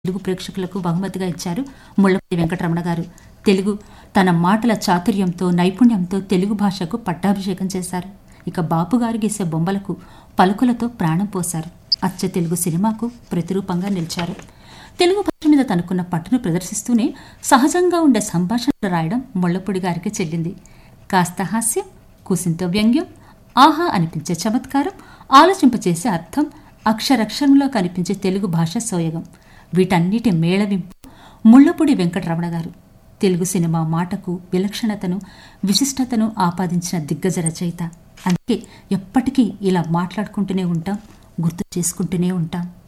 తెలుగు ప్రేక్షకులకు బహుమతిగా ఇచ్చారు ముళ్లపల్లి వెంకటరమణ గారు తెలుగు తన మాటల చాతుర్యంతో నైపుణ్యంతో తెలుగు భాషకు పట్టాభిషేకం చేశారు ఇక బాపు గారు గీసే బొమ్మలకు పలుకులతో ప్రాణం పోశారు అచ్చ తెలుగు సినిమాకు ప్రతిరూపంగా నిలిచారు తెలుగు భాష మీద తనకున్న పట్టును ప్రదర్శిస్తూనే సహజంగా ఉండే సంభాషణలు రాయడం ముళ్లపూడి గారికి చెల్లింది కాస్త హాస్యం కుసింత వ్యంగ్యం ఆహా అనిపించే చమత్కారం ఆలోచింపచేసే అర్థం అక్షరక్షరంలో కనిపించే తెలుగు భాష సోయగం వీటన్నిటి మేళవింపు ముళ్లపూడి వెంకటరమణ గారు తెలుగు సినిమా మాటకు విలక్షణతను విశిష్టతను ఆపాదించిన దిగ్గజ రచయిత అందుకే ఎప్పటికీ ఇలా మాట్లాడుకుంటూనే ఉంటాం గుర్తు చేసుకుంటూనే ఉంటాం